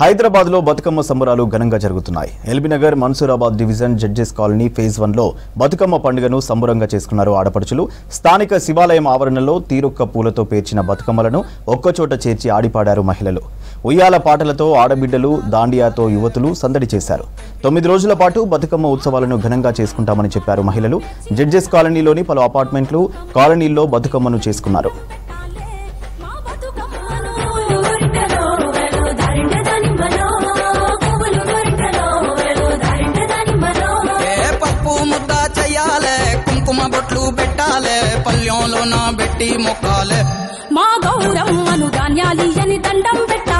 హైదరాబాద్ లో బతుకమ్మ సంబరాలు ఘనంగా జరుగుతున్నాయి LB Nagar Mansoorabad division judges colony phase one లో బతుకమ్మ పండుగను సంబరంగా చేసుకున్నారు ఆడపడుచులు స్థానిక శివాలయం ఆవరణలో తీరొక్క పూలతో పేర్చిన బతుకమ్మలను ఒక్కచోట చేర్చి ఆడిపాడారు మహిళలు ఉయ్యాల పాటలతో ఆడబిడ్డలు దాండియాతో యువతులు సందడి చేశారు తొమ్మిది రోజుల పాటు బతుకమ్మ ఉత్సవాలను ఘనంగా చేసుకుంటామని చెప్పారు మహిళలు జడ్జెస్ కాలనీలోని పలు అపార్ట్మెంట్లు కాలనీల్లో బతుకమ్మను చేసుకున్నారు మా బతుకమ్మను ఊరింటలో వెలు దారింట దానిమ్మలో పువ్వులు గోరింటలో వెలు దారింట దానిమ్మలో ఏ పప్పు ముద్ద చెయ్యాలే కుంకుమ బొట్లు పెట్టాలే పల్లెంలో నా పెట్టి మొక్కాలే మా గౌరమ్మను ధాన్యాలియని దండం పెట్ట